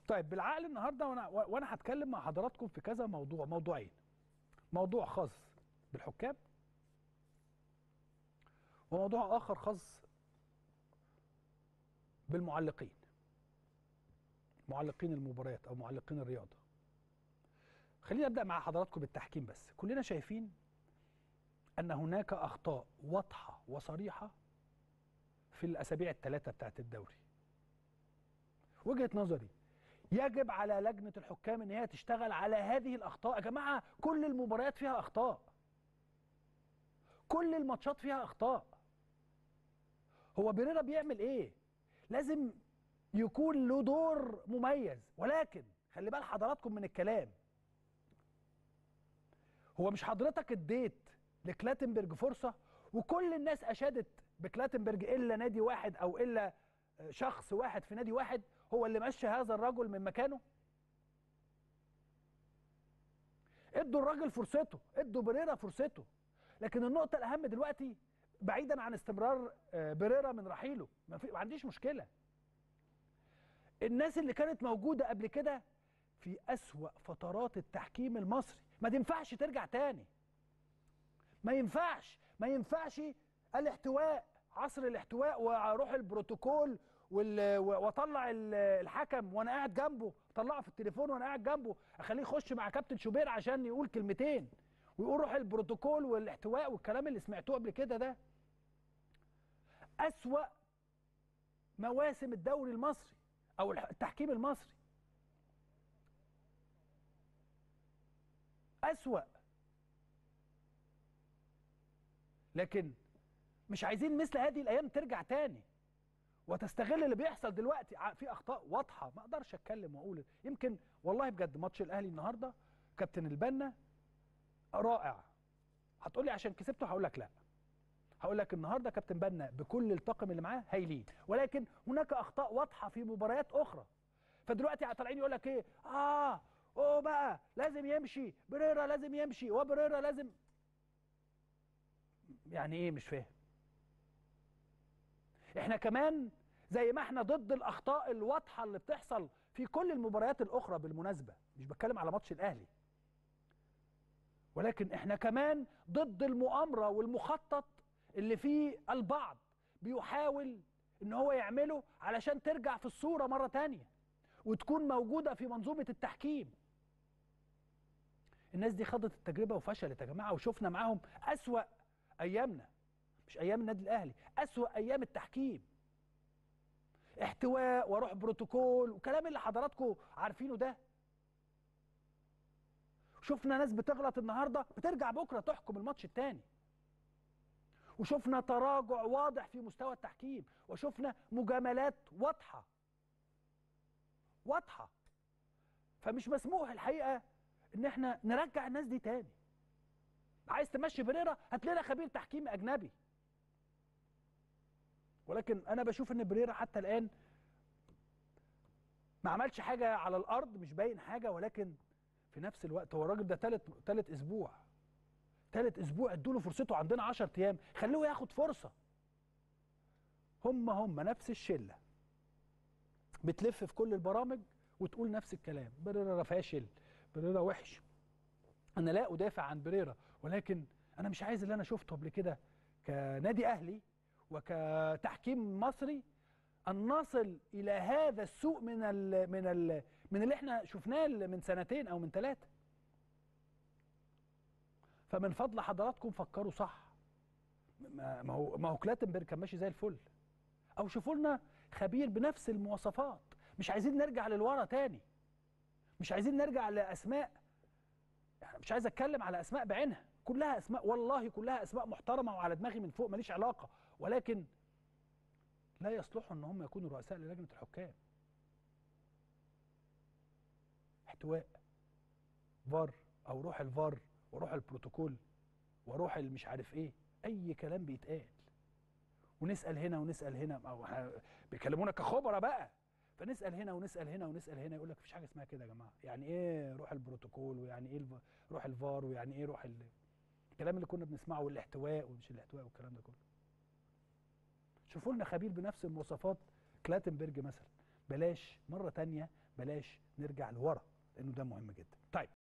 طيب بالعقل النهارده وانا وانا هتكلم مع حضراتكم في كذا موضوع موضوعين موضوع خاص بالحكام وموضوع اخر خاص بالمعلقين معلقين المباريات او معلقين الرياضه خلينا ابدا مع حضراتكم بالتحكيم بس كلنا شايفين ان هناك اخطاء واضحه وصريحه في الاسابيع الثلاثه بتاعت الدوري وجهه نظري يجب على لجنه الحكام ان هي تشتغل على هذه الاخطاء يا جماعه كل المباريات فيها اخطاء كل الماتشات فيها اخطاء هو بيريرا بيعمل ايه لازم يكون له دور مميز ولكن خلي بال حضراتكم من الكلام هو مش حضرتك اديت لكلاتنبرج فرصه وكل الناس اشادت بكلاتنبرج الا نادي واحد او الا شخص واحد في نادي واحد هو اللي مشى هذا الرجل من مكانه ادوا الراجل فرصته ادوا بريرا فرصته لكن النقطه الاهم دلوقتي بعيدا عن استمرار بريرا من رحيله ما, في ما عنديش مشكله الناس اللي كانت موجوده قبل كده في اسوا فترات التحكيم المصري ما تنفعش ترجع تاني ما ينفعش ما ينفعش الاحتواء عصر الاحتواء واروح البروتوكول واطلع الحكم وانا قاعد جنبه اطلعه في التليفون وانا قاعد جنبه اخليه يخش مع كابتن شوبير عشان يقول كلمتين ويقول روح البروتوكول والاحتواء والكلام اللي سمعتوه قبل كده ده أسوأ مواسم الدوري المصري او التحكيم المصري أسوأ لكن مش عايزين مثل هذه الايام ترجع تاني وتستغل اللي بيحصل دلوقتي في اخطاء واضحه ما اقدرش اتكلم واقول يمكن والله بجد ماتش الاهلي النهارده كابتن البنا رائع هتقول لي عشان كسبته هقول لك لا هقول لك النهارده كابتن بنا بكل الطاقم اللي معاه هايلين ولكن هناك اخطاء واضحه في مباريات اخرى فدلوقتي طالعين يقول لك ايه اه اوه بقى لازم يمشي بريرا لازم يمشي وبريرا لازم يعني ايه مش فاهم احنا كمان زي ما احنا ضد الاخطاء الواضحه اللي بتحصل في كل المباريات الاخرى بالمناسبه مش بتكلم على ماتش الاهلي ولكن احنا كمان ضد المؤامره والمخطط اللي فيه البعض بيحاول ان هو يعمله علشان ترجع في الصوره مره تانية وتكون موجوده في منظومه التحكيم الناس دي خاضت التجربه وفشلت يا جماعه وشفنا معاهم اسوا ايامنا مش ايام النادي الاهلي اسوا ايام التحكيم احتواء واروح بروتوكول وكلام اللي حضراتكم عارفينه ده شفنا ناس بتغلط النهارده بترجع بكره تحكم الماتش الثاني وشفنا تراجع واضح في مستوى التحكيم وشفنا مجاملات واضحه واضحه فمش مسموح الحقيقه ان احنا نرجع الناس دي تاني عايز تمشي بريرا هات لنا خبير تحكيم اجنبي ولكن انا بشوف ان بريرا حتى الان ما عملش حاجه على الارض مش باين حاجه ولكن في نفس الوقت هو الراجل ده ثالث ثالث اسبوع ثالث اسبوع ادوا له فرصته عندنا 10 ايام خلوه ياخد فرصه هم هم نفس الشله بتلف في كل البرامج وتقول نفس الكلام بريرا فاشل بريرا وحش انا لا ادافع عن بريرا ولكن انا مش عايز اللي انا شفته قبل كده كنادي اهلي وكتحكيم مصري ان نصل الى هذا السوء من ال من ال من اللي احنا شفناه من سنتين او من ثلاثه فمن فضل حضراتكم فكروا صح ما هو ما هو كلاتنبرج كان ماشي زي الفل او شوفوا لنا خبير بنفس المواصفات مش عايزين نرجع للورا تاني مش عايزين نرجع لاسماء يعني مش عايز اتكلم على اسماء بعينها كلها اسماء والله كلها اسماء محترمه وعلى دماغي من فوق ماليش علاقه ولكن لا يصلحوا ان هم يكونوا رؤساء للجنه الحكام احتواء فار او روح الفار وروح البروتوكول وروح المش عارف ايه اي كلام بيتقال ونسال هنا ونسال هنا او بيكلمونا كخبراء بقى فنسال هنا ونسال هنا ونسال هنا يقول لك مفيش حاجه اسمها كده يا جماعه يعني ايه روح البروتوكول ويعني ايه الف... روح الفار ويعني ايه روح ال... الكلام اللي كنا بنسمعه والاحتواء ومش الاحتواء والكلام ده كله شوفوا لنا خبير بنفس المواصفات كلاتنبرج مثلا بلاش مره تانية بلاش نرجع لورا لانه ده مهم جدا طيب